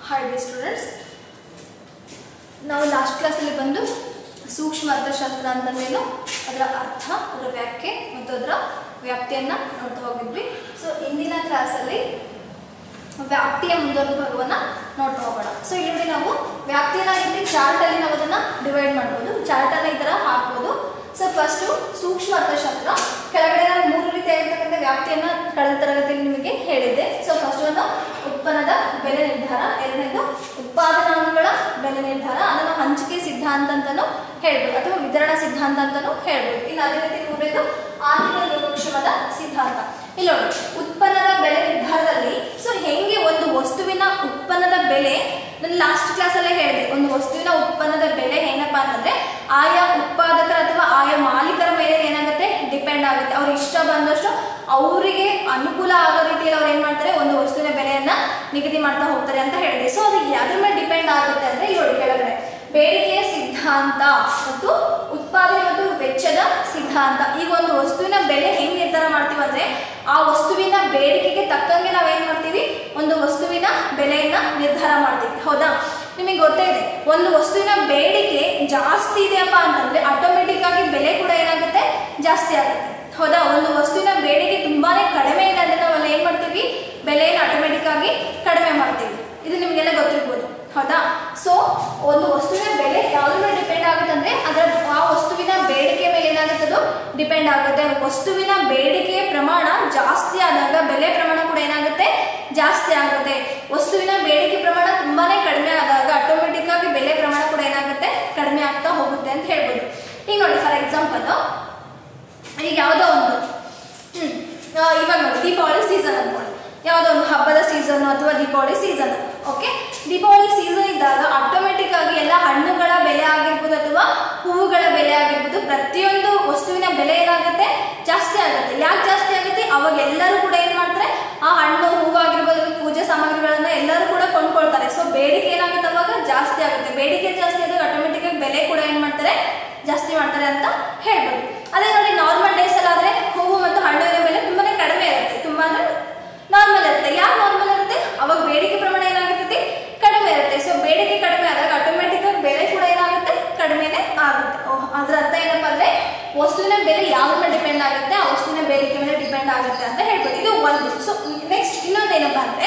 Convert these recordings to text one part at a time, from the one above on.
Hi the students ನಾವು last ಕ್ಲಾಸಲ್ಲಿ ಬಂದು ಸೂಕ್ಷ್ಮ ಅರ್ಥಶಾಸ್ತ್ರ ಅಂತಂದೇನು ಅದರ ಅರ್ಥ ಅದರ ವ್ಯಾಖ್ಯೆ ಮತ್ತು ಅದರ ವ್ಯಾಪ್ತಿಯನ್ನು ನೋಡ್ತಾ ಹೋಗಿದ್ವಿ ಸೊ ಇಂದಿನ ಕ್ಲಾಸಲ್ಲಿ ವ್ಯಾಪ್ತಿಯ ಮುಂದುವರೆದ ಭಾಗವನ್ನು ನೋಡ್ತಾ ಹೋಗೋಣ ಸೊ ಇಲ್ಲಿ ನೋಡಿ ನಾವು ವ್ಯಾಪ್ತಿಯನ್ನ ಇಲ್ಲಿ ಚಾರ್ಟಲ್ಲಿ ನಾವು ಅದನ್ನು ಡಿವೈಡ್ ಮಾಡ್ಬೋದು ಚಾರ್ಟನ್ನು ಈ ಥರ ಹಾಕ್ಬೋದು ಸೊ ಫಸ್ಟು ಸೂಕ್ಷ್ಮ ಅರ್ಥಶಾಸ್ತ್ರ ಕೆಳಗಡೆ ನಾನು ಮೂರು ರೀತಿಯಾಗಿರ್ತಕ್ಕಂಥ ವ್ಯಾಪ್ತಿಯನ್ನು ಕಳೆದ ತರಗತಿಯಲ್ಲಿ ನಿಮಗೆ ಹೇಳಿದ್ದೆ ಸೊ ಫಸ್ಟ್ ಒಂದು ಉತ್ಪನ್ನದ ಬೆಲೆ ನಿರ್ಧಾರ ಎರಡನೇದು ಉತ್ಪಾದನಾಂಗಗಳ ಬೆಲೆ ನಿರ್ಧಾರ ಅದನ್ನು ಹಂಚಿಕೆ ಸಿದ್ಧಾಂತ ಅಂತಲೂ ಹೇಳ್ಬೋದು ಅಥವಾ ವಿತರಣಾ ಸಿದ್ಧಾಂತ ಅಂತಲೂ ಹೇಳ್ಬೋದು ಇನ್ನು ಅದೇ ರೀತಿ ಮೂರನೇದು ಆರ್ಥಿಕ ಯೋಗಕ್ಷೇಮದ ಸಿದ್ಧಾಂತ ಇಲ್ಲಿ ನೋಡಿ ಉತ್ಪನ್ನದ ಬೆಲೆ ನಿರ್ಧಾರದಲ್ಲಿ ಸೊ ಹೆಂಗೆ ಒಂದು ವಸ್ತುವಿನ ಉತ್ಪನ್ನದ ಬೆಲೆ ನಾನು ಲಾಸ್ಟ್ ಕ್ಲಾಸಲ್ಲೇ ಹೇಳಿದೆ ಒಂದು ವಸ್ತುವಿನ ಉತ್ಪನ್ನದ ಬೆಲೆ ಏನಪ್ಪಾ ಅಂತಂದ್ರೆ ಆಯಾ ಉತ್ಪಾದಕರ ಅಥವಾ ಆಯಾ ಮಾಲೀಕರ ಮೇಲೆ ಏನಾಗುತ್ತೆ ಡಿಪೆಂಡ್ ಆಗುತ್ತೆ ಅವ್ರ ಇಷ್ಟ ಬಂದಷ್ಟು ಅವರಿಗೆ ಅನುಕೂಲ ಆಗೋ ರೀತಿಯಲ್ಲಿ ಅವ್ರು ಏನ್ ಮಾಡ್ತಾರೆ ಒಂದು ವಸ್ತುವಿನ ಬೆಲೆಯನ್ನ ನಿಗದಿ ಮಾಡ್ತಾ ಹೋಗ್ತಾರೆ ಅಂತ ಹೇಳಿದೆ ಸೊ ಅದು ಯಾವ್ದ್ರ ಮೇಲೆ ಡಿಪೆಂಡ್ ಆಗುತ್ತೆ ಅಂದ್ರೆ ಇಲ್ಲಿ ನೋಡಿ ಕೆಳಗಡೆ ಬೇಡಿಕೆಯ ಸಿದ್ಧಾಂತ ಮತ್ತು ಉತ್ಪಾದನೆ ಮತ್ತು ವೆಚ್ಚದ ಸಿದ್ಧಾಂತ ಈಗ ಒಂದು ವಸ್ತುವಿನ ಬೆಲೆ ಹೆಂಗ್ ನಿರ್ಧಾರ ಮಾಡ್ತೀವಿ ಅಂದ್ರೆ ಆ ವಸ್ತುವಿನ ಬೇಡಿಕೆಗೆ ತಕ್ಕಂಗೆ ನಾವೇನ್ ಮಾಡ್ತೀವಿ ಒಂದು ವಸ್ತುವಿನ ಬೆಲೆಯನ್ನ ನಿರ್ಧಾರ ಮಾಡ್ತೀವಿ ಹೌದಾ ನಿಮಗೆ ಗೊತ್ತೇ ಇದೆ ಒಂದು ವಸ್ತುವಿನ ಬೇಡಿಕೆ ಜಾಸ್ತಿ ಇದೆಯಪ್ಪ ಅಂತಂದ್ರೆ ಆಟೋಮೆಟಿಕ್ ಆಗಿ ಬೆಲೆ ಕೂಡ ಏನಾಗುತ್ತೆ ಜಾಸ್ತಿ ಆಗುತ್ತೆ ಹೌದಾ ಒಂದು ವಸ್ತುವಿನ ಬೇಡಿಕೆ ತುಂಬಾನೇ ಕಡಿಮೆ ಇದೆ ಅಂದ್ರೆ ನಾವು ಅಲ್ಲಿ ಏನ್ ಮಾಡ್ತೀವಿ ಬೆಲೆಯನ್ನು ಆಟೋಮೆಟಿಕ್ ಆಗಿ ಕಡಿಮೆ ಮಾಡ್ತೀವಿ ಇದು ನಿಮಗೆಲ್ಲ ಗೊತ್ತಿರ್ಬೋದು ಹೌದಾ ಸೊ ಒಂದು ವಸ್ತುವಿನ ಬೆಲೆ ಯಾವ್ದ್ರ ಮೇಲೆ ಡಿಪೆಂಡ್ ಆಗುತ್ತೆ ಅಂದ್ರೆ ಅದರ ಆ ವಸ್ತುವಿನ ಬೇಡಿಕೆ ಮೇಲೆ ಏನಾಗುತ್ತೆ ಅದು ಡಿಪೆಂಡ್ ಆಗುತ್ತೆ ವಸ್ತುವಿನ ಬೇಡಿಕೆಯ ಪ್ರಮಾಣ ಜಾಸ್ತಿ ಆದಾಗ ಬೆಲೆ ಪ್ರಮಾಣ ಕೂಡ ಏನಾಗುತ್ತೆ ಜಾಸ್ತಿ ಆಗುತ್ತೆ ವಸ್ತುವಿನ ಬೇಡಿಕೆ ಪ್ರಮಾಣ ತುಂಬಾನೇ ಕಡಿಮೆ ಆದಾಗ ಆಟೋಮೆಟಿಕ್ ಆಗಿ ಬೆಲೆ ಪ್ರಮಾಣ ಕೂಡ ಏನಾಗುತ್ತೆ ಕಡಿಮೆ ಆಗ್ತಾ ಹೋಗುತ್ತೆ ಅಂತ ಹೇಳ್ಬೋದು ಈಗ ನೋಡಿ ಫಾರ್ ಎಕ್ಸಾಂಪಲ್ ಈಗ ಯಾವುದೋ ಒಂದು ಹ್ಮ್ ಆ, ಇವಾಗ ನೋಡಿ ದೀಪಾವಳಿ ಸೀಸನ್ ಅನ್ಕೊಳ್ಳಿ ಯಾವುದೋ ಒಂದು ಹಬ್ಬದ ಸೀಸನ್ ಅಥವಾ Deepavali season okay Deepavali season ಇದ್ದಾಗ ಆಟೋಮೆಟಿಕ್ ಆಗಿ ಎಲ್ಲ ಹಣ್ಣುಗಳ ಬೆಲೆ ಆಗಿರ್ಬೋದು ಅಥವಾ ಹೂವುಗಳ ಬೆಲೆ ಆಗಿರ್ಬೋದು ಪ್ರತಿಯೊಂದು ವಸ್ತುವಿನ ಬೆಲೆ ಏನಾಗುತ್ತೆ ಜಾಸ್ತಿ ಆಗುತ್ತೆ ಯಾಕೆ ಜಾಸ್ತಿ ಆಗುತ್ತೆ ಅವಾಗ ಎಲ್ಲರೂ ಕೂಡ ಏನ್ ಮಾಡ್ತಾರೆ ಆ ಹಣ್ಣು ಹೂವು ಆಗಿರ್ಬೋದು ಅಥವಾ ಪೂಜೆ ಸಾಮಗ್ರಿಗಳನ್ನ ಎಲ್ಲರೂ ಕೂಡ ಕೊಂಡ್ಕೊಳ್ತಾರೆ ಸೊ ಬೇಡಿಕೆ ಏನಾಗುತ್ತೆ ಅವಾಗ ಜಾಸ್ತಿ ಆಗುತ್ತೆ ಬೇಡಿಕೆ ಜಾಸ್ತಿ ಆದಾಗ ಆಟೋಮೆಟಿಕ್ ಆಗಿ ಬೆಲೆ ಕೂಡ ಏನ್ ಮಾಡ್ತಾರೆ ಜಾಸ್ತಿ ಮಾಡ್ತಾರೆ ಅಂತ ಹೇಳ್ಬೋದು ಅದೇ ನೋಡಿ ನಾರ್ಮಲ್ ಡೇಸ್ ಅಲ್ಲಿ ಆದ್ರೆ ಹೂವು ಮತ್ತು ಹಣ್ಣಿನ ಬೆಲೆ ತುಂಬಾನೇ ಕಡಿಮೆ ಇರುತ್ತೆ ತುಂಬಾ ಅಂದ್ರೆ ನಾರ್ಮಲ್ ಇರುತ್ತೆ ಯಾಕೆ ನಾರ್ಮಲ್ ಇರುತ್ತೆ ಅವಾಗ ಬೇಡಿಕೆ ಪ್ರಮಾಣ ಏನಾಗುತ್ತೆ ಕಡಿಮೆ ಇರುತ್ತೆ ಸೊ ಬೇಡಿಕೆ ಕಡಿಮೆ ಆದಾಗ ಆಟೋಮೆಟಿಕ್ ಆಗಿ ಬೆಲೆ ಕೂಡ ಏನಾಗುತ್ತೆ ಕಡಿಮೆನೆ ಆಗುತ್ತೆ ಓಹ್, ಅದ್ರ ಅರ್ಥ ಏನಪ್ಪಾ ಅಂದ್ರೆ ವಸ್ತುವಿನ ಬೆಲೆ ಯಾವ ಮೇಲೆ ಡಿಪೆಂಡ್ ಆಗುತ್ತೆ ಆ ವಸ್ತುವಿನ ಬೇಡಿಕೆ ಮೇಲೆ ಡಿಪೆಂಡ್ ಆಗುತ್ತೆ ಅಂತ ಹೇಳ್ಬೋದು ಇದು ಒಂದು ಸೊ ನೆಕ್ಸ್ಟ್ ಇನ್ನೊಂದೇನಪ್ಪಾ ಅಂದ್ರೆ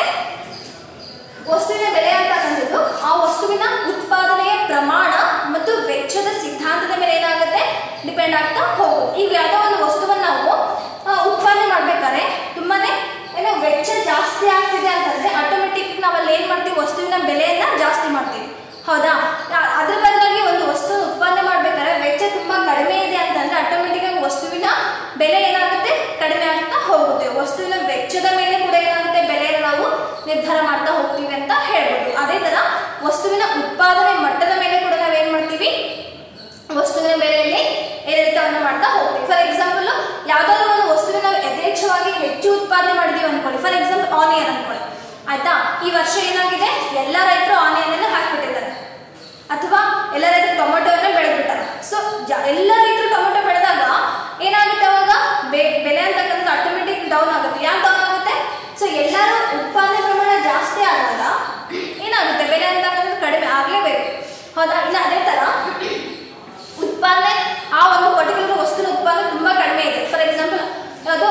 ವಸ್ತುವಿನ ಬೆಲೆ ಅಂತಕ್ಕಂಥದ್ದು ಆ ವಸ್ತುವಿನ ಉತ್ಪಾದನೆಯ ಪ್ರಮಾಣ ಮತ್ತು ವೆಚ್ಚದ ಸಿದ್ಧಾಂತದ ಮೇಲೆ ಏನಾಗುತ್ತೆ ಡಿಪೆಂಡ್ ಆಗ್ತಾ ಹೋಗುತ್ತೆ ಈಗ ಯಾವುದೋ ಒಂದು ವಸ್ತುವನ್ನು ನಾವು ಆ, ಉತ್ಪಾದನೆ ಮಾಡ್ಬೇಕಾದ್ರೆ ತುಂಬಾನೇ ಏನೋ ವೆಚ್ಚ ಜಾಸ್ತಿ ಆಗ್ತಿದೆ ಅಂತಂದ್ರೆ ಆಟೋಮೆಟಿಕ್ ನಾವಲ್ಲಿ ಏನ್ ಮಾಡ್ತೀವಿ ವಸ್ತುವಿನ ಬೆಲೆಯನ್ನ ಜಾಸ್ತಿ ಮಾಡ್ತೀವಿ ಹೌದಾ ಆ- ಅದ್ರ ಬದಲಾಗಿ ಒಂದು ವಸ್ತು ಉತ್ಪಾದನೆ ಮಾಡ್ಬೇಕಾದ್ರೆ ವೆಚ್ಚ ತುಂಬಾ ಕಡಿಮೆ ಇದೆ ಅಂತಂದ್ರೆ ಆಟೋಮೆಟಿಕ್ ಆಗಿ ವಸ್ತುವಿನ ಬೆಲೆ ಏನಾಗುತ್ತೆ ಕಡಿಮೆ ಆಗ್ತಾ ಹೋಗುತ್ತೆ ವಸ್ತುವಿನ ವೆಚ್ಚದ ಮೇಲೆ ಕೂಡ ಏನಾಗುತ್ತೆ ಬೆಲೆಯನ್ನು ನಾವು ನಿರ್ಧಾರ ಮಾಡ್ತಾ ಹೋಗ್ತೀವಿ ಅಂತ ಹೇಳ್ಬೋದು ಅದೇ ತರ ವಸ್ತುವಿನ ಉತ್ಪಾದನೆ ಮಟ್ಟದ ಮೇಲೆ ಕೂಡ ನಾವೇನ್ ಮಾಡ್ತೀವಿ ವಸ್ತುವಿನ ಬೆಲೆಯಲ್ಲಿ ಏರಿಳಿತವನ್ನು ಮಾಡ್ತಾ ಹೋಗ್ತೀವಿ ಫಾರ್ ಎಕ್ಸಾಂಪಲ್ ಯಾವ್ದಾದ್ರು ಒಂದು ವಸ್ತುವಿನ ನಾವು ಯಥೇಚ್ಛವಾಗಿ ಹೆಚ್ಚು ಉತ್ಪಾದನೆ ಮಾಡಿದೀವಿ ಅನ್ಕೊಳ್ಳಿ ಫಾರ್ ಎಕ್ಸಾಂಪಲ್ ಆನಿಯನ್ ಅನ್ಕೊಳ್ಳಿ ಆಯ್ತಾ ಈ ವರ್ಷ ಏನಾಗಿದೆ ಎಲ್ಲ ರೈತರು ಆನಿಯನ್ ಅನ್ನು ಹಾಕ್ಬಿಟ್ಟಿದ್ದಾರೆ ಅಥವಾ ಎಲ್ಲ ರೈತರು ಟೊಮೆಟೊವನ್ನು ಬೆಳೆದ್ಬಿಟ್ಟಾರೆ ಸೊ ಎಲ್ಲ ರೈತರು ಟೊಮೆಟೊ ಬೆಳೆದಾಗ ಏನಾಗುತ್ತೆ ಅವಾಗ ಬೆ- ಬೆಲೆ ಅಂತಕ್ಕಂಥದ್ದು ಆಟೋಮೆಟಿಕ್ ಡೌನ್ ಆಗುತ್ತೆ ಯಾಕೆ ಡೌನ್ ಆಗುತ್ತೆ ಸೊ ಎಲ್ಲರೂ ಉತ್ಪಾದನೆ ಪ್ರಮಾಣ ಜಾಸ್ತಿ ಆದಾಗ ಏನಾಗುತ್ತೆ ಬೆಲೆ ಅಂತಕ್ಕಂಥದ್ದು ಕಡಿಮೆ ಆಗಲೇಬೇಕು ಹೌದಾ ಇಲ್ಲ ಅದೇ ತರ ಉತ್ಪಾದನೆ ಆ ಒಂದು ಪರ್ಟಿಕ್ಯುಲರ್ ವಸ್ತುವಿನ ಉತ್ಪಾದನೆ ತುಂಬಾ ಕಡಿಮೆ ಇದೆ ಫಾರ್ ಎಕ್ಸಾಂಪಲ್ ಅದು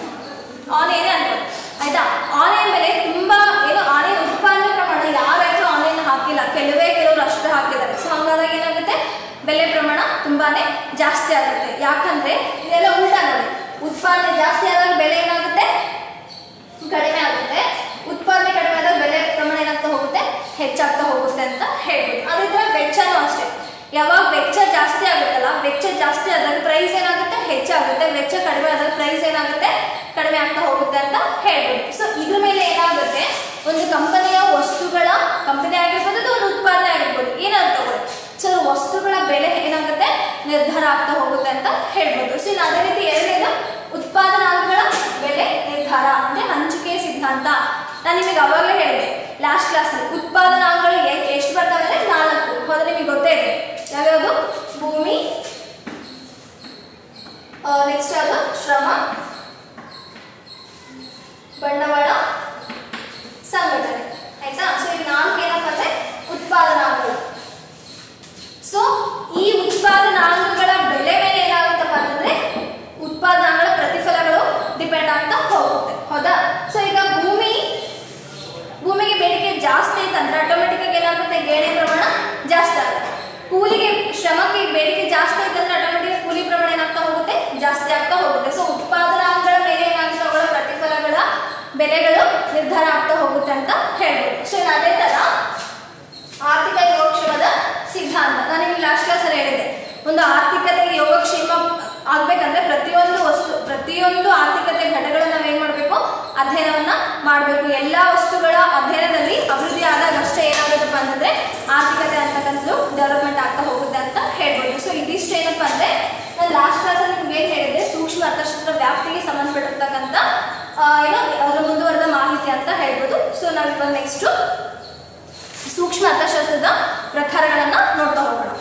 ಆನಿಯನ್ ಅನ್ಕೊಳ್ಳಿ ಆಯ್ತಾ ಆನಿಯನ್ ಬೆಲೆ ತುಂಬಾ ಏನು ಆನಿಯನ್ ಉತ್ಪಾದನೆ ಪ್ರಮಾಣ ಯಾವ ರೈತರು ಆನಿಯನ್ ಹಾಕಿಲ್ಲ ಕೆಲವೇ ಕೆಲವರು ಅಷ್ಟು ಹಾಕಿದ್ದಾರೆ ಸೊ ಹಂಗಾದಾಗ ಏನಾಗುತ್ತೆ ಬೆಲೆ ಪ್ರಮಾಣ ತುಂಬಾನೇ ಜಾಸ್ತಿ ಆಗುತ್ತೆ ಯಾಕಂದ್ರೆ ಇದೆಲ್ಲ ಉಲ್ಟಾ ನೋಡಿ ಉತ್ಪಾದನೆ ಜಾಸ್ತಿ ಆದಾಗ ಬೆಲೆ ಏನಾಗುತ್ತೆ ಕಡಿಮೆ ಆಗುತ್ತೆ ಉತ್ಪಾದನೆ ಕಡಿಮೆ ಆದಾಗ ಬೆಲೆ ಪ್ರಮಾಣ ಏನಾಗ್ತಾ ಹೋಗುತ್ತೆ ಹೆಚ್ಚಾಗ್ತಾ ಹೋಗುತ್ತೆ ಅಂತ ಹೇಳ್ಬೋದು ಅದೇ ತರ ವೆಚ್ಚನೂ ಅಷ್ಟೇ ಯಾವಾಗ ವೆಚ್ಚ ಜಾಸ್ತಿ ಆಗುತ್ತಲ್ಲ ವೆಚ್ಚ ಜಾಸ್ತಿ ಆದಾಗ ಪ್ರೈಸ್ ಏನಾಗುತ್ತೆ ಹೆಚ್ಚಾಗುತ್ತೆ ವೆಚ್ಚ ಕಡಿಮೆ ಆದಾಗ ಪ್ರೈಸ್ ಏನಾಗುತ್ತೆ ಕಡಿಮೆ ಆಗ್ತಾ ಹೋಗುತ್ತೆ ಅಂತ ಹೇಳ್ಬೋದು ಸೊ ಇದ್ರ ಮೇಲೆ ಏನಾಗುತ್ತೆ ಒಂದು ಕಂಪನಿಯ ವಸ್ತುಗಳ ಕಂಪನಿ ಆಗಿರ್ಬೋದು ಅಥವಾ ಒಂದು ಉತ್ಪಾದನೆ ಆಗಿರ್ಬೋದು ಏನಾದ್ರು ತಗೊಳ್ಳಿ ಸೊ ವಸ್ತುಗಳ ಬೆಲೆ ಏನಾಗುತ್ತೆ ನಿರ್ಧಾರ ಆಗ್ತಾ ಹೋಗುತ್ತೆ ಅಂತ ಹೇಳ್ಬೋದು ಸೊ ಇನ್ನು ಅದೇ ರೀತಿ ಎರಡನೇದು ಉತ್ಪಾದನಾಂಗಗಳ ಬೆಲೆ ನಿರ್ಧಾರ ಅಂದ್ರೆ ಹಂಚಿಕೆ ಸಿದ್ಧಾಂತ ನಾನು ನಿಮಗೆ ಅವಾಗಲೇ ಹೇಳಿದೆ ಲಾಸ್ಟ್ ಕ್ಲಾಸಲ್ಲಿ ಉತ್ಪಾದನಾಂಗಗಳು ಎ- ಎಷ್ಟು ಬರ್ತವೆ ಅಂದ್ರೆ ನಾಲ್ಕು ಹೌದಾ ನಿಮಗೆ ಗೊತ್ತೇ ಇದೆ ಯಾವ್ಯಾವುದು ಭೂಮಿ ನೆಕ್ಸ್ಟ್ ಯಾವುದು ಶ್ರಮ ಬಂಡವಾಳ ಸಂಘಟನೆ ಆಯ್ತಾ ಸೊ ಈ ನಾಲ್ಕು ಏನಪ್ಪ ಹೋಗುತ್ತೆ ಹೌದಾ ಸೊ ಈಗ ಭೂಮಿ ಭೂಮಿಗೆ ಬೇಡಿಕೆ ಜಾಸ್ತಿ ಇತ್ತಂದ್ರೆ ಆಟೋಮೆಟಿಕ್ ಆಗಿ ಏನಾಗುತ್ತೆ ಗೇಣಿ ಪ್ರಮಾಣ ಜಾಸ್ತಿ ಆಗುತ್ತೆ ಕೂಲಿಗೆ ಶ್ರಮಕ್ಕೆ ಬೇಡಿಕೆ ಜಾಸ್ತಿ ಇತ್ತಂದ್ರೆ ಆಟೋಮೆಟಿಕ್ ಕೂಲಿ ಪ್ರಮಾಣ ಏನಾಗ್ತಾ ಹೋಗುತ್ತೆ ಜಾಸ್ತಿ ಆಗ್ತಾ ಹೋಗುತ್ತೆ ಸೊ ಉತ್ಪಾದನಾಂಗಗಳ ಮೇಲೆ ಏನಾಗುತ್ತೆ ಅವುಗಳ ಪ್ರತಿಫಲಗಳ ಬೆಲೆಗಳು ನಿರ್ಧಾರ ಆಗ್ತಾ ಹೋಗುತ್ತೆ ಅಂತ ಹೇಳ್ಬೋದು ಸೊ ಇನ್ನು ಅದೇ ತರ ಆರ್ಥಿಕ ಯೋಗಕ್ಷೇಮದ ಸಿದ್ಧಾಂತ ನಾನು ನಿಮಗೆ ಲಾಸ್ಟ್ ಕ್ಲಾಸಲ್ಲಿ ಹೇಳಿದ್ದೆ ಒಂದು ಆರ್ಥಿಕತೆಗೆ ಯೋಗಕ್ಷೇಮ ಆಗ್ಬೇಕಂದ್ರೆ ಪ್ರತಿಯೊಂದು ವಸ್ತು ಪ್ರತಿಯೊಂದು ಆರ್ಥಿಕತೆ ಘಟಕಗಳನ್ನ ನಾವು ಏನ್ ಮಾಡಬೇಕು ಅಧ್ಯಯನವನ್ನ ಮಾಡಬೇಕು ಎಲ್ಲ ವಸ್ತುಗಳ ಅಧ್ಯಯನದಲ್ಲಿ ಅಭಿವೃದ್ಧಿ ಆದಾಗ ಅಷ್ಟೇ ಏನಾಗುತ್ತಪ್ಪ ಅಂತಂದ್ರೆ ಆರ್ಥಿಕತೆ ಅಂತಕ್ಕಂಥದ್ದು ಡೆವಲಪ್ಮೆಂಟ್ ಆಗ್ತಾ ಹೋಗುತ್ತೆ ಅಂತ ಹೇಳ್ಬೋದು ಸೊ ಇದಿಷ್ಟು ಏನಪ್ಪ ಅಂದ್ರೆ ನಾನು ಲಾಸ್ಟ್ ಕ್ಲಾಸಲ್ಲಿ ನಿಮ್ಗೆ ಏನು ಹೇಳಿದೆ ಸೂಕ್ಷ್ಮ ಅರ್ಥಶಾಸ್ತ್ರ ವ್ಯಾಪ್ತಿಗೆ ಸಂಬಂಧಪಟ್ಟಿರ್ತಕ್ಕಂಥ ಆ, ಏನೋ ಅದರ ಮುಂದುವರೆದ ಮಾಹಿತಿ ಅಂತ ಹೇಳ್ಬೋದು ಸೊ ನಾವಿವಾಗ ನೆಕ್ಸ್ಟು ಸೂಕ್ಷ್ಮ ಅರ್ಥಶಾಸ್ತ್ರದ ಪ್ರಕಾರಗಳನ್ನ ನೋಡ್ತಾ ಹೋಗೋಣ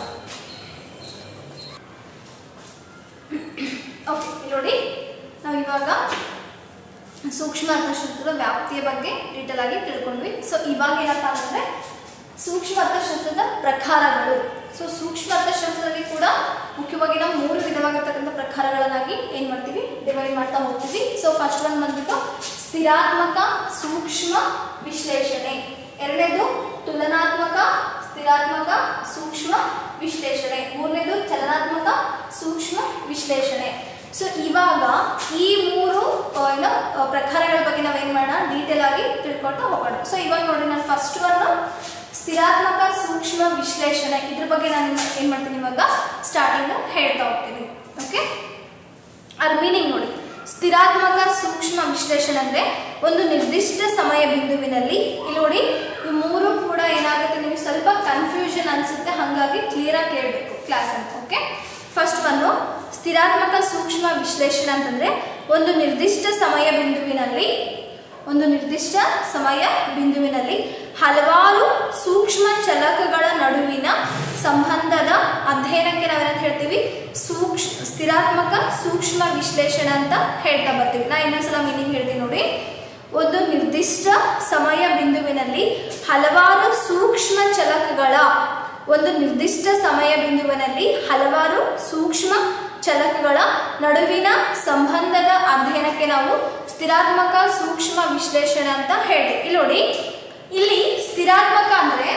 ಓಕೆ ಇಲ್ಲಿ ನೋಡಿ ನಾವು ಇವಾಗ ಸೂಕ್ಷ್ಮ ಅರ್ಥಶಾಸ್ತ್ರದ ವ್ಯಾಪ್ತಿಯ ಬಗ್ಗೆ ಡೀಟೇಲ್ ಆಗಿ ತಿಳ್ಕೊಂಡ್ವಿ ಸೊ ಇವಾಗ ಏನಪ್ಪ ಅಂತಂದ್ರೆ ಸೂಕ್ಷ್ಮ ಅರ್ಥಶಾಸ್ತ್ರದ ಪ್ರಕಾರಗಳು ಸೊ ಸೂಕ್ಷ್ಮ ಅರ್ಥಶಾಸ್ತ್ರದಲ್ಲಿ ಕೂಡ ಮುಖ್ಯವಾಗಿ ನಾವು ಮೂರು ವಿಧವಾಗಿರ್ತಕ್ಕಂಥ ಪ್ರಕಾರಗಳನ್ನಾಗಿ ಏನು ಮಾಡ್ತೀವಿ ಡಿವೈಡ್ ಮಾಡ್ತಾ ಹೋಗ್ತೀವಿ ಸೊ ಫಸ್ಟ್ ಒನ್ ಬಂದ್ಬಿಟ್ಟು ಸ್ಥಿರಾತ್ಮಕ ಸೂಕ್ಷ್ಮ ವಿಶ್ಲೇಷಣೆ ಎರಡನೇದು ತುಲನಾತ್ಮಕ ಸ್ಥಿರಾತ್ಮಕ ಸೂಕ್ಷ್ಮ ವಿಶ್ಲೇಷಣೆ ಮೂರನೇದು ಚಲನಾತ್ಮಕ ಸೂಕ್ಷ್ಮ ವಿಶ್ಲೇಷಣೆ ಸೊ ಇವಾಗ ಈ ಮೂರು ಆ, ಏನೋ ಆ, ಪ್ರಕಾರಗಳ ಬಗ್ಗೆ ನಾವೇನು ಮಾಡೋಣ ಡೀಟೇಲ್ ಆಗಿ ತಿಳ್ಕೊಳ್ತಾ ಹೋಗೋಣ ಸೊ ಇವಾಗ ನೋಡಿ ನಾನು ಫಸ್ಟ್ ಒನ್ ಸ್ಥಿರಾತ್ಮಕ ಸೂಕ್ಷ್ಮ ವಿಶ್ಲೇಷಣೆ ಇದ್ರ ಬಗ್ಗೆ ನಾನು ಏನು ಮಾಡ್ತೀನಿ ಇವಾಗ ಸ್ಟಾರ್ಟಿಂಗ್ ಹೇಳ್ತಾ ಹೋಗ್ತೀನಿ ಓಕೆ ಅದ್ರ ಮೀನಿಂಗ್ ನೋಡಿ ಸ್ಥಿರಾತ್ಮಕ ಸೂಕ್ಷ್ಮ ವಿಶ್ಲೇಷಣೆ ಅಂದ್ರೆ ಒಂದು ನಿರ್ದಿಷ್ಟ ಸಮಯ ಬಿಂದುವಿನಲ್ಲಿ ಇಲ್ಲಿ ನೋಡಿ ಈ ಮೂರು ಕೂಡ ಏನಾಗುತ್ತೆ ನಿಮಗೆ ಸ್ವಲ್ಪ ಕನ್ಫ್ಯೂಷನ್ ಅನ್ಸುತ್ತೆ ಹಾಗಾಗಿ ಕ್ಲಿಯರ್ ಆಗಿ ಕೇಳಬೇಕು ಕ್ಲಾಸ್ ಅಂತ ಓಕೆ ಫಸ್ಟ್ ಒಂದು ಸ್ಥಿರಾತ್ಮಕ ಸೂಕ್ಷ್ಮ ವಿಶ್ಲೇಷಣೆ ಅಂತಂದ್ರೆ ಒಂದು ನಿರ್ದಿಷ್ಟ ಸಮಯ ಬಿಂದುವಿನಲ್ಲಿ ಒಂದು ನಿರ್ದಿಷ್ಟ ಸಮಯ ಬಿಂದುವಿನಲ್ಲಿ ಹಲವಾರು ಸೂಕ್ಷ್ಮ ಚಲಕಗಳ ನಡುವಿನ ಸಂಬಂಧದ ಅಧ್ಯಯನಕ್ಕೆ ನಾವೇನಂತ ಹೇಳ್ತೀವಿ ಸೂಕ್ಷ್ಮ ಸ್ಥಿರಾತ್ಮಕ ಸೂಕ್ಷ್ಮ ವಿಶ್ಲೇಷಣೆ ಅಂತ ಹೇಳ್ತಾ ಬರ್ತೀವಿ ನಾ ಇನ್ನೊಂದ್ಸಲ ಮೀನಿಂಗ್ ಹೇಳ್ತೀನಿ ನೋಡಿ ಒಂದು ನಿರ್ದಿಷ್ಟ ಸಮಯ ಬಿಂದುವಿನಲ್ಲಿ ಹಲವಾರು ಸೂಕ್ಷ್ಮ ಚಲಕಗಳ ಒಂದು ನಿರ್ದಿಷ್ಟ ಸಮಯ ಬಿಂದುವಿನಲ್ಲಿ ಹಲವಾರು ಸೂಕ್ಷ್ಮ ಚಲಕಗಳ ನಡುವಿನ ಸಂಬಂಧದ ಅಧ್ಯಯನಕ್ಕೆ ನಾವು ಸ್ಥಿರಾತ್ಮಕ ಸೂಕ್ಷ್ಮ ವಿಶ್ಲೇಷಣೆ ಅಂತ ಹೇಳ್ತೀವಿ ಇಲ್ಲಿ ನೋಡಿ ಇಲ್ಲಿ ಸ್ಥಿರಾತ್ಮಕ ಅಂದ್ರೆ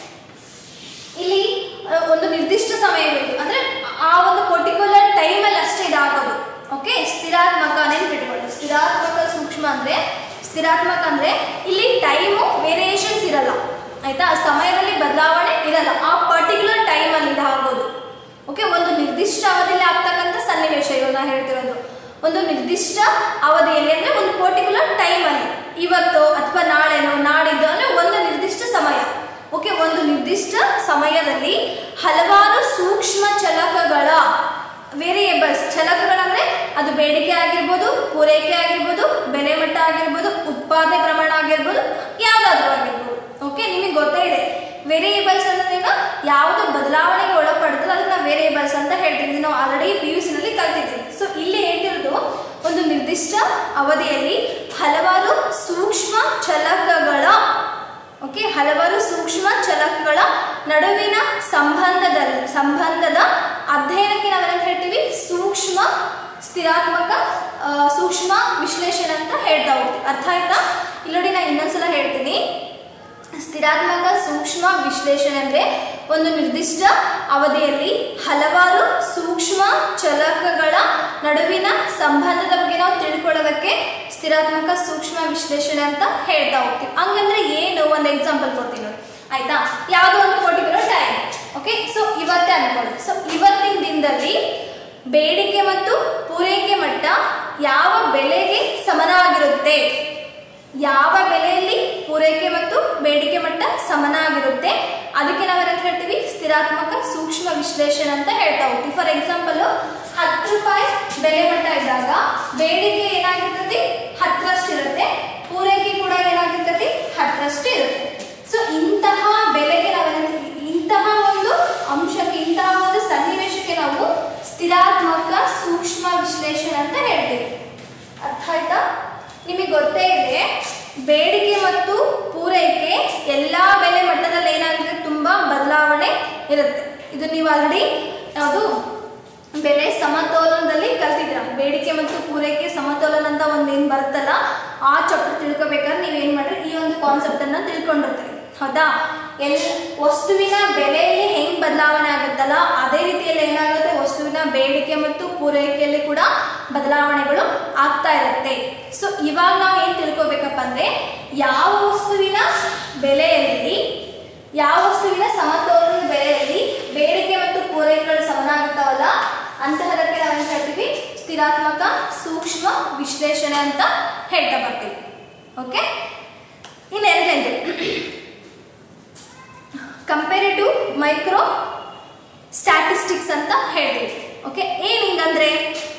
ಇಲ್ಲಿ ಆ, ಒಂದು ನಿರ್ದಿಷ್ಟ ಸಮಯ ಬಿಂದು ಅಂದ್ರೆ ಆ ಒಂದು ಪರ್ಟಿಕ್ಯುಲರ್ ಟೈಮಲ್ಲಿ ಅಷ್ಟೇ ಇದಾಗೋದು ಓಕೆ ಸ್ಥಿರಾತ್ಮಕ ನೆನ್ಪಿಟ್ಕೊಳ್ಳಿ ಸ್ಥಿರಾತ್ಮಕ ಸೂಕ್ಷ್ಮ ಅಂದ್ರೆ ಸ್ಥಿರಾತ್ಮಕ ಅಂದ್ರೆ ಇಲ್ಲಿ ಟೈಮು ವೇರಿಯೇಷನ್ಸ್ ಇರಲ್ಲ ಆಯ್ತಾ ಆ ಸಮಯದಲ್ಲಿ ಬದಲಾವಣೆ ಇರಲ್ಲ ಆ ಪರ್ಟಿಕ್ಯುಲರ್ ಟೈಮಲ್ಲಿ ಇದಾಗೋದು ಓಕೆ ಒಂದು ನಿರ್ದಿಷ್ಟ ಅವಧಿಯಲ್ಲಿ ಆಗ್ತಕ್ಕಂಥ ಸನ್ನಿವೇಶ ಇವಾಗ ನಾ ಹೇಳ್ತಿರೋದು ಒಂದು ನಿರ್ದಿಷ್ಟ ಅವಧಿಯಲ್ಲಿ ಅಂದ್ರೆ ಒಂದು ಪರ್ಟಿಕ್ಯುಲರ್ ಟೈಮಲ್ಲಿ ಇವತ್ತು ಅಥವಾ ನಾಳೆನೋ ನಾಡಿದ್ದು ಅಂದ್ರೆ ಒಂದು ನಿರ್ದಿಷ್ಟ ಸಮಯ ಓಕೆ ಒಂದು ನಿರ್ದಿಷ್ಟ ಸಮಯದಲ್ಲಿ ಹಲವಾರು ಸೂಕ್ಷ್ಮ ಚಲಕಗಳ ವೇರಿಯೇಬಲ್ಸ್ ಚಲಕಗಳಂದ್ರೆ ಅದು ಬೇಡಿಕೆ ಆಗಿರ್ಬೋದು ಪೂರೈಕೆ ಆಗಿರ್ಬೋದು ಬೆಲೆ ಮಟ್ಟ ಆಗಿರ್ಬೋದು ಉತ್ಪಾದನೆ ಪ್ರಮಾಣ ಆಗಿರ್ಬೋದು ಯಾವುದಾದ್ರೂ ಆಗಿರ್ಬೋದು ಓಕೆ ನಿಮಗೆ ಗೊತ್ತೇ ಇದೆ ವೇರಿಯೇಬಲ್ಸ್ ಅಂದ್ರೆ ಈಗ ಯಾವುದು ಬದಲಾವಣೆಗೆ ಒಳಪಡುತ್ತಲ್ಲ ಅದಕ್ಕೆ ನಾವು ವೇರಿಯೇಬಲ್ಸ್ ಅಂತ ಹೇಳ್ತೀವಿ ಇದು ನಾವು ಆಲ್ರೆಡಿ ಪಿ ಯು ಸಿನಲ್ಲಿ ಕಲ್ತಿದ್ವಿ ಸೊ ಇಲ್ಲಿ ಹೇಳ್ತಿರೋದು ಒಂದು ನಿರ್ದಿಷ್ಟ ಅವಧಿಯಲ್ಲಿ ಹಲವಾರು ಸೂಕ್ಷ್ಮ ಚಲಕಗಳ ಓಕೆ ಹಲವಾರು ಸೂಕ್ಷ್ಮ ಚಲಕಗಳ ನಡುವಿನ ಸಂಬಂಧದ ಸಂಬಂಧದ ಅಧ್ಯಯನಕ್ಕೆ ನಾವೇನಂತ ಹೇಳ್ತೀವಿ ಸೂಕ್ಷ್ಮ ಸ್ಥಿರಾತ್ಮಕ ಆ, ಸೂಕ್ಷ್ಮ ವಿಶ್ಲೇಷಣೆ ಅಂತ ಹೇಳ್ತಾ ಹೋಗ್ತೀವಿ ಅರ್ಥ ಆಯ್ತಾ ಇಲ್ಲಿ ನೋಡಿ ನಾನು ಇನ್ನೊಂದ್ಸಲ ಹೇಳ್ತೀನಿ ಸ್ಥಿರಾತ್ಮಕ ಸೂಕ್ಷ್ಮ ವಿಶ್ಲೇಷಣೆ ಅಂದ್ರೆ ಒಂದು ನಿರ್ದಿಷ್ಟ ಅವಧಿಯಲ್ಲಿ ಹಲವಾರು ಸೂಕ್ಷ್ಮ ಚಲಕಗಳ ನಡುವಿನ ಸಂಬಂಧದ ಬಗ್ಗೆ ನಾವು ತಿಳ್ಕೊಳ್ಳೋದಕ್ಕೆ ಸ್ಥಿರಾತ್ಮಕ ಸೂಕ್ಷ್ಮ ವಿಶ್ಲೇಷಣೆ ಅಂತ ಹೇಳ್ತಾ ಹೋಗ್ತೀವಿ ಹಂಗಂದ್ರೆ ಏನು ಒಂದು ಎಕ್ಸಾಂಪಲ್ ಕೊಡ್ತೀನಿ ನೋಡಿ ಆಯ್ತಾ ಯಾವುದೋ ಒಂದು ಪರ್ಟಿಕ್ಯುಲರ್ ಟೈಮ್ ಓಕೆ ಸೊ ಇವತ್ತೇ ಅನ್ಕೊಳ್ಳಿ ಸೊ ಇವತ್ತಿನ ದಿನದಲ್ಲಿ ಬೇಡಿಕೆ ಮತ್ತು ಪೂರೈಕೆ ಮಟ್ಟ ಯಾವ ಬೆಲೆಗೆ ಸಮನಾಗಿರುತ್ತೆ ಯಾವ ಬೆಲೆಯಲ್ಲಿ ಪೂರೈಕೆ ಮತ್ತು ಬೇಡಿಕೆ ಮಟ್ಟ ಸಮನಾಗಿರುತ್ತೆ ಅದಕ್ಕೆ ನಾವೇನಂತ ಹೇಳ್ತೀವಿ ಸ್ಥಿರಾತ್ಮಕ ಸೂಕ್ಷ್ಮ ವಿಶ್ಲೇಷಣೆ ಅಂತ ಹೇಳ್ತಾ ಹೋಗ್ತೀವಿ ಫಾರ್ ಎಕ್ಸಾಂಪಲ್ ಹತ್ತು ರೂಪಾಯಿ ಬೆಲೆ ಮಟ್ಟ ಇದ್ದಾಗ ಬೇಡಿಕೆ ಏನಾಗಿರ್ತದೆ ಹತ್ತರಷ್ಟಿರುತ್ತೆ ಪೂರೈಕೆ ಕೂಡ ಏನಾಗಿರ್ತದೆ ಹತ್ತರಷ್ಟು ಇರುತ್ತೆ ಸೊ ಇಂತಹ ಬೆಲೆಗೆ ನಾವೇನಂತ ಇಂತಹ ಒಂದು ಅಂಶಕ್ಕೆ ಇಂತಹ ಒಂದು ಸನ್ನಿವೇಶಕ್ಕೆ ನಾವು ಸ್ಥಿರಾತ್ಮಕ ಸೂಕ್ಷ್ಮ ವಿಶ್ಲೇಷಣೆ ಅಂತ ಹೇಳ್ತೀವಿ ಅರ್ಥ ಆಯ್ತಾ ನಿಮಗೆ ಗೊತ್ತೇ ಇದೆ ಬೇಡಿಕೆ ಮತ್ತು ಪೂರೈಕೆ ಎಲ್ಲ ಬೆಲೆ ಮಟ್ಟದಲ್ಲಿ ಏನಾಗಿದೆ ತುಂಬ ಬದಲಾವಣೆ ಇರುತ್ತೆ ಇದು ನೀವು ಆಲ್ರೆಡಿ ಯಾವುದು ಬೆಲೆ ಸಮತೋಲನದಲ್ಲಿ ಕಲ್ತಿದ್ರ ಬೇಡಿಕೆ ಮತ್ತು ಪೂರೈಕೆ ಸಮತೋಲನ ಅಂತ ಒಂದು ಏನು ಬರುತ್ತಲ್ಲ ಆ ಚಾಪ್ಟರ್ ತಿಳ್ಕೊಬೇಕಾದ್ರೆ ನೀವೇನು ಮಾಡ್ರಿ ಈ ಒಂದು ಕಾನ್ಸೆಪ್ಟನ್ನು ತಿಳ್ಕೊಂಡಿರ್ತೀರಿ ಹೌದಾ ಎಲ್ ವಸ್ತುವಿನ ಬೆಲೆಯಲ್ಲಿ ಹೆಂಗೆ ಬದಲಾವಣೆ ಆಗುತ್ತಲ್ಲ ಅದೇ ರೀತಿಯಲ್ಲಿ ಏನಾಗುತ್ತೆ ವಸ್ತುವಿನ ಬೇಡಿಕೆ ಮತ್ತು ಪೂರೈಕೆಯಲ್ಲಿ ಕೂಡ ಬದಲಾವಣೆಗಳು ಆಗ್ತಾ ಇರುತ್ತೆ ಸೊ ಇವಾಗ ನಾವು ಏನು ತಿಳ್ಕೊಬೇಕಪ್ಪ ಅಂದರೆ ಯಾವ ವಸ್ತುವಿನ ಬೆಲೆಯಲ್ಲಿ ಯಾವ ವಸ್ತುವಿನ ಸಮತೋಲನದ ಬೆಲೆಯಲ್ಲಿ ಬೇಡಿಕೆ ಮತ್ತು ಪೂರೈಕೆಗಳು ಸಮನಾಗುತ್ತಾವಲ್ಲ ಅಂತಹದಕ್ಕೆ ನಾವೇನು ಹೇಳ್ತೀವಿ ಸ್ಥಿರಾತ್ಮಕ ಸೂಕ್ಷ್ಮ ವಿಶ್ಲೇಷಣೆ ಅಂತ ಹೇಳ್ತಾ ಬರ್ತೀವಿ ಓಕೆ ಇನ್ನು ಎರಡನೇದು ಕಂಪೇರಿಟಿವ್ ಮೈಕ್ರೋ ಸ್ಟ್ಯಾಟಿಸ್ಟಿಕ್ಸ್ ಅಂತ ಹೇಳ್ತೀವಿ ಓಕೆ ಏನು ಹಿಂಗಂದ್ರೆ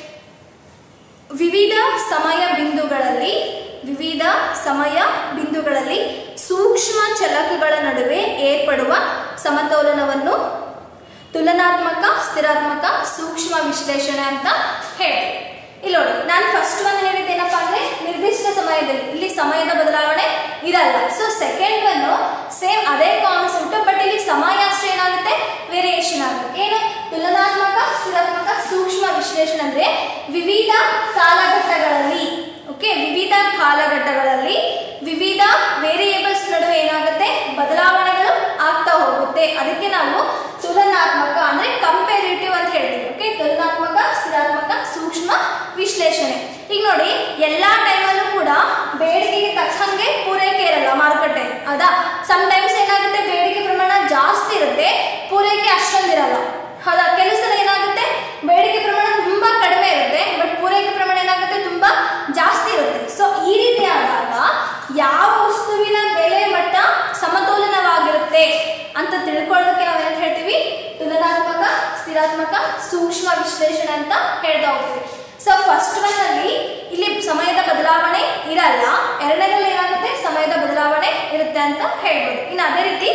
ವಿವಿಧ ಸಮಯ ಬಿಂದುಗಳಲ್ಲಿ ವಿವಿಧ ಸಮಯ ಬಿಂದುಗಳಲ್ಲಿ ಸೂಕ್ಷ್ಮ ಚಲಕಗಳ ನಡುವೆ ಏರ್ಪಡುವ ಸಮತೋಲನವನ್ನು ತುಲನಾತ್ಮಕ ಸ್ಥಿರಾತ್ಮಕ ಸೂಕ್ಷ್ಮ ವಿಶ್ಲೇಷಣೆ ಅಂತ ಹೇಳ್ತೀವಿ ಇಲ್ಲಿ ನೋಡಿ ನಾನು ಫಸ್ಟ್ ಒನ್ ಹೇಳಿದ್ದೇನಪ್ಪ ಅಂದ್ರೆ ನಿರ್ದಿಷ್ಟ ಸಮಯದಲ್ಲಿ ಇಲ್ಲಿ ಸಮಯದ ಬದಲಾವಣೆ ಇರಲ್ಲ ಸೊ ಸೆಕೆಂಡ್ ಒನ್ ಸೇಮ್ ಅದೇ ಕಾನ್ಸೆಪ್ಟ್ ಬಟ್ ಇಲ್ಲಿ ಸಮಯ ಅಷ್ಟೇ ಏನಾಗುತ್ತೆ ವೇರಿಯೇಷನ್ ಆಗುತ್ತೆ ಏನು ತುಲನಾತ್ಮಕ ಸ್ಥಿರಾತ್ಮಕ ಸೂಕ್ಷ್ಮ ವಿಶ್ಲೇಷಣೆ ಅಂದ್ರೆ ವಿವಿಧ ಕಾಲಘಟ್ಟಗಳಲ್ಲಿ ಓಕೆ ವಿವಿಧ ಕಾಲಘಟ್ಟಗಳಲ್ಲಿ ವಿವಿಧ ವೇರಿಯೇಬಲ್ಸ್ ನಡುವೆ ಏನಾಗುತ್ತೆ ಬದಲಾವಣೆಗಳು ಆಗ್ತಾ ಹೋಗುತ್ತೆ ಅದಕ್ಕೆ ನಾವು ತುಲನಾತ್ಮಕ ಅಂದ್ರೆ ಕಂಪೇರಿಟಿವ್ ಅಂತ ಹೇಳ್ತೀವಿ ಓಕೆ ತುಲನಾತ್ಮಕ ಸ್ಥಿರಾತ್ಮಕ ಸೂಕ್ಷ್ಮ ವಿಶ್ಲೇಷಣೆ ಈಗ ನೋಡಿ ಎಲ್ಲಾ ಟೈಮಲ್ಲೂ ಕೂಡ ಬೇಡಿಕೆಗೆ ತಕ್ಕಂಗೆ ಪೂರೈಕೆ ಇರಲ್ಲ ಮಾರುಕಟ್ಟೆಯಲ್ಲಿ ಹೌದಾ ಸಮ್ ಟೈಮ್ಸ್ ಏನಾಗುತ್ತೆ ಬೇಡಿಕೆ ಪ್ರಮಾಣ ಜಾಸ್ತಿ ಇರುತ್ತೆ ಪೂರೈಕೆ ಅಷ್ಟೊಂದಿರಲ್ಲ ಹೌದಾ ಕೆಲವು ಸಲ ಏನಾಗುತ್ತೆ ಬೇಡಿಕೆ ಪ್ರಮಾಣ ತುಂಬಾ ಕಡಿಮೆ ಇರುತ್ತೆ ಬಟ್ ಪೂರೈಕೆ ಪ್ರಮಾಣ ಏನಾಗುತ್ತೆ ತುಂಬಾ ಜಾಸ್ತಿ ಇರುತ್ತೆ ಸೊ ಈ ರೀತಿ ಆದಾಗ ಯಾವ ವಸ್ತುವಿನ ಬೆಲೆ ಮಟ್ಟ ಸಮತೋಲನವಾಗಿರುತ್ತೆ ಅಂತ ತಿಳ್ಕೊಳ್ಳೋದಕ್ಕೆ ನಾವೇನಂತ ಹೇಳ್ತೀವಿ ತುಲನಾತ್ಮಕ ಸ್ಥಿರಾತ್ಮಕ ಸೂಕ್ಷ್ಮ ವಿಶ್ಲೇಷಣೆ ಅಂತ ಹೇಳ್ತಾ ಹೋಗ್ತೀವಿ ಸೊ ಫಸ್ಟ್ ಒನ್ ಅಲ್ಲಿ ಇಲ್ಲಿ ಸಮಯದ ಬದಲಾವಣೆ ಇರಲ್ಲ ಎರಡನೇದಲ್ಲಿ ಏನಾಗುತ್ತೆ ಸಮಯದ ಬದಲಾವಣೆ ಇರುತ್ತೆ ಅಂತ ಹೇಳ್ಬೋದು ಇನ್ನು ಅದೇ ರೀತಿ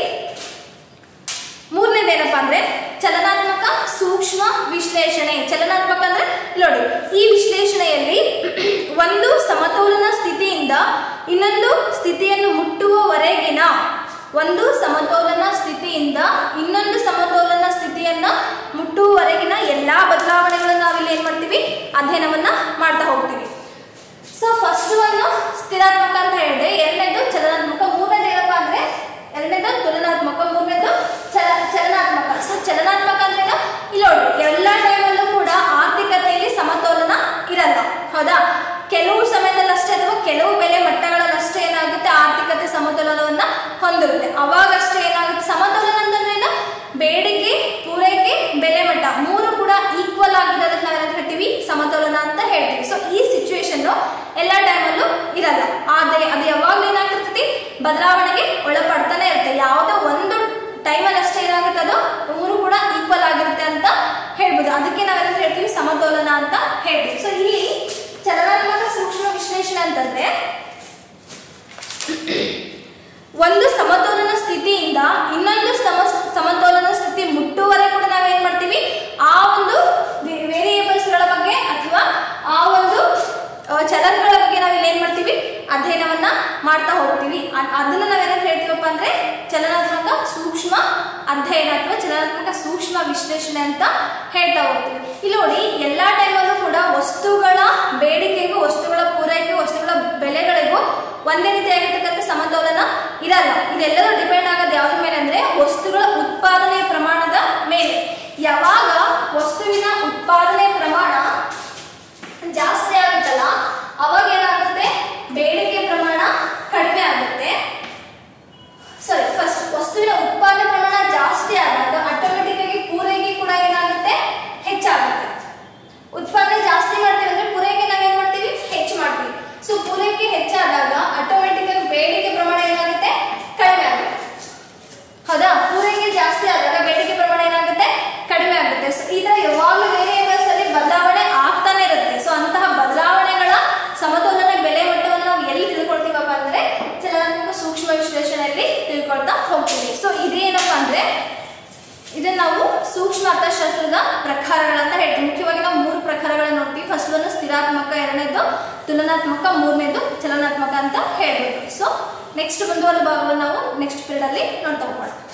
ಮೂರನೇದೇನಪ್ಪ ಅಂದ್ರೆ ಚಲನಾತ್ಮಕ ಸೂಕ್ಷ್ಮ ವಿಶ್ಲೇಷಣೆ ಚಲನಾತ್ಮಕ ಅಂದ್ರೆ ಇಲ್ಲಿ ನೋಡಿ ಈ ವಿಶ್ಲೇಷಣೆಯಲ್ಲಿ ಒಂದು ಸಮತೋಲನ ಸ್ಥಿತಿಯಿಂದ ಇನ್ನೊಂದು ಸ್ಥಿತಿಯನ್ನು ಮುಟ್ಟುವವರೆಗಿನ ಒಂದು ಸಮತೋಲನ ಸ್ಥಿತಿಯಿಂದ ಇನ್ನೊಂದು ಸಮತೋಲನ ಸ್ಥಿತಿಯನ್ನ ಮುಟ್ಟುವವರೆಗಿನ ಎಲ್ಲಾ ಬದಲಾವಣೆಗಳನ್ನು ನಾವಿಲ್ಲಿ ಏನ್ ಮಾಡ್ತೀವಿ ಅಧ್ಯಯನವನ್ನ ಮಾಡ್ತಾ ಹೋಗ್ತೀವಿ ಸೊ ಫಸ್ಟ್ ಒಂದು ಸ್ಥಿರಾತ್ಮಕ ಅಂತ ಹೇಳಿದೆ ಎರಡನೇದು ಚಲನಾತ್ಮಕ ಮೂರನೇದು ಏನಪ್ಪ ಅಂದ್ರೆ ಎರಡನೇದು ತುಲನಾತ್ಮಕ ಮೂರನೇದು ಚಲ ಚಲನಾತ್ಮಕ ಸೊ ಚಲನಾತ್ಮಕ ಅಂದ್ರೆ ಏನು? ಇಲ್ಲಿ ನೋಡಿ ಎಲ್ಲ ಟೈಮಲ್ಲೂ ಕೂಡ ಆರ್ಥಿಕತೆಯಲ್ಲಿ ಸಮತೋಲನ ಇರಲ್ಲ ಹೌದಾ ಕೆಲವು ಸಮಯದಲ್ಲಷ್ಟೇ ಅಥವಾ ಕೆಲವು ಬೆಲೆ ಮಟ್ಟಗಳಲ್ಲಷ್ಟೇ ಏನಾಗುತ್ತೆ ಆರ್ಥಿಕತೆ ಸಮತೋಲನವನ್ನ ಹೊಂದಿರುತ್ತೆ ಅವಾಗಷ್ಟೇ ಏನಾಗುತ್ತೆ ಸಮತೋಲನ ಅಂತಂದ್ರೆ ಏನು ಬೇಡಿಕೆ ಪೂರೈಕೆ ಬೆಲೆ ಮಟ್ಟ ಮೂರು ಕೂಡ ಈಕ್ವಲ್ ಆಗಿದೆ ಅದಕ್ಕೆ ನಾವೇನಂತ ಹೇಳ್ತೀವಿ ಸಮತೋಲನ ಅಂತ ಹೇಳ್ತೀವಿ ಸೊ ಈ ಸಿಚುವೇಶನ್ ಎಲ್ಲ ಟೈಮಲ್ಲೂ ಇರಲ್ಲ ಆದ್ರೆ ಅದು ಯಾವಾಗಲೂ ಏನಾಗಿರ್ತೈತಿ ಬದಲಾವಣೆಗೆ ಒಳಪಡ್ತಾನೆ ಇರುತ್ತೆ ಯಾವುದೋ ಒಂದು ಟೈಮಲ್ಲಿ ಅಷ್ಟೇ ಏನಾಗುತ್ತೆ ಅದು ಮೂರು ಕೂಡ ಈಕ್ವಲ್ ಆಗಿರುತ್ತೆ ಅಂತ ಹೇಳ್ಬೋದು ಅದಕ್ಕೆ ನಾವೇನಂತ ಹೇಳ್ತೀವಿ ಸಮತೋಲನ ಅಂತ ಹೇಳ್ತೀವಿ ಸೊ ಇಲ್ಲಿ ಚಲನಾತ್ಮಕ ಸೂಕ್ಷ್ಮ ವಿಶ್ಲೇಷಣೆ ಅಂತಂದ್ರೆ ಒಂದು ಸಮತೋಲನ ಸ್ಥಿತಿಯಿಂದ ಇನ್ನೊಂದು ಸಮ ಸಮತೋಲನ ಸ್ಥಿತಿ ಮುಟ್ಟುವರೆಗೆ ಕೂಡ ನಾವೇನ್ ಮಾಡ್ತೀವಿ ಆ ಒಂದು ವೇರಿಯೇಬಲ್ಸ್ಗಳ ಬಗ್ಗೆ ಅಥವಾ ಆ ಒಂದು ಆ, ಚಲನಗಳ ಬಗ್ಗೆ ನಾವಿಲ್ಲಿ ಏನ್ ಮಾಡ್ತೀವಿ ಅಧ್ಯಯನವನ್ನ ಮಾಡ್ತಾ ಹೋಗ್ತೀವಿ ಅ- ಅದನ್ನ ನಾವೇನಂತ ಹೇಳ್ತೀವಪ್ಪ ಅಂದ್ರೆ ಚಲನಾತ್ಮಕ ಸೂಕ್ಷ್ಮ ಅಧ್ಯಯನ ಅಥವಾ ಚಲನಾತ್ಮಕ ಸೂಕ್ಷ್ಮ ವಿಶ್ಲೇಷಣೆ ಅಂತ ಹೇಳ್ತಾ ಹೋಗ್ತೀವಿ ಇಲ್ಲಿ ನೋಡಿ ಎಲ್ಲಾ ಟೈಮಲ್ಲೂ ಕೂಡ ವಸ್ತುಗಳ ಬೇಡಿಕೆಗೂ ವಸ್ತುಗಳ ಪೂರೈಕೆ ವಸ್ತುಗಳ ಬೆಲೆಗಳಿಗೂ ಒಂದೇ ರೀತಿಯಾಗಿರ್ತಕ್ಕಂಥ ಸಮತೋಲನ ಇರಲ್ಲ ಇದೆಲ್ಲದೂ ಡಿಪೆಂಡ್ ಆಗೋದು ಯಾವ್ದ್ರ ಮೇಲೆ ಅಂದ್ರೆ ವಸ್ತುಗಳ ಉತ್ಪಾದನೆ ಪ್ರಮಾಣದ ಮೇಲೆ ಯಾವಾಗ ವಸ್ತುವಿನ ಉತ್ಪಾದನೆ ಪ್ರಮಾಣ ಜಾಸ್ತಿ ಆಗುತ್ತಲ್ಲ ಅವಾಗ ಏನಾಗುತ್ತೆ ಬೇಡಿಕೆ ಪ್ರಮಾಣ ಕಡಿಮೆ ಆಗುತ್ತೆ ಸರಿ ಫಸ್ಟ್ ವಸ್ತುವಿನ ಉತ್ಪಾದನೆ ಪ್ರಮಾಣ ಜಾಸ್ತಿ ಆದಾಗ ಆಟೋಮೆಟಿಕ್ ಆಗಿ ಪೂರೈಕೆ ಕೂಡ ಏನಾಗುತ್ತೆ ಹೆಚ್ಚಾಗುತ್ತೆ ಉತ್ಪಾದನೆ ಜಾಸ್ತಿ ಮಾಡ್ತೀವಿ ಅಂದ್ರೆ ಪೂರೈಕೆ ನಾವೇನ್ ಮಾಡ್ತೀವಿ ಹೆಚ್ಚು ಮಾಡ್ತೀವಿ ಸೊ ಪೂರೈಕೆ ಹೆಚ್ಚಾದಾಗ ಆಟೋಮೆಟಿಕ್ ಆಗಿ ಬೇಡಿಕೆ ಪ್ರಮಾಣ ಏನಾಗುತ್ತೆ ಕಡಿಮೆ ಆಗುತ್ತೆ ಹೌದಾ ಪೂರೈಕೆ ಜಾಸ್ತಿ ಆದಾಗ ಬೇಡಿಕೆ ಪ್ರಮಾಣ ಏನಾಗುತ್ತೆ ಕಡಿಮೆ ಆಗುತ್ತೆ ಸೊ ಈ ತರ ಯಾವಾಗಲೂ ವೇರಿಯೇಬಲ್ಸ್ ಅಲ್ಲಿ ಬದಲಾವಣೆ ಆಗ್ತಾನೆ ಇರುತ್ತೆ ಸೊ ಅಂತಹ ಬದಲಾವಣೆಗಳ ಸಮತೋಲನ ಬೆಲೆ ಮಟ್ಟವನ್ನು ನಾವು ಎಲ್ಲಿ ತಿಳ್ಕೊಳ್ತೀವಪ್ಪ ಅಂದ್ರೆ ಚಲನಾತ್ಮಕ ಸೂಕ್ಷ್ಮ ವಿಶ್ಲೇಷಣೆಯಲ್ಲಿ ತಿಳ್ಕೊಳ್ತಾ ಹೋಗ್ತೀವಿ ಸೊ ಇದೇನಪ್ಪ ಅಂದ್ರೆ ಇದನ್ನ ನಾವು ಸೂಕ್ಷ್ಮ ಅರ್ಥಶಾಸ್ತ್ರದ ಪ್ರಕಾರಗಳಂತ ಹೇಳ್ತೀವಿ ಮುಖ್ಯವಾಗಿ ನಾವು ಮೂರು ಪ್ರಕಾರಗಳನ್ನ ನೋಡ್ತೀವಿ ಫಸ್ಟ್ ಒಂದು ಸ್ಥಿರಾತ್ಮಕ ಎರಡನೇದು ತುಲನಾತ್ಮಕ ಮೂರನೇದು ಚಲನಾತ್ಮಕ ಅಂತ ಹೇಳ್ಬೋದು ಸೊ ನೆಕ್ಸ್ಟ್ ಮುಂದುವರೆದ ಭಾಗವನ್ನು ನಾವು ನೆಕ್ಸ್ಟ್ ಪೀರಿಯಡ್ ಅಲ್ಲಿ ನೋಡ್ತಾ ಹೋಗೋಣ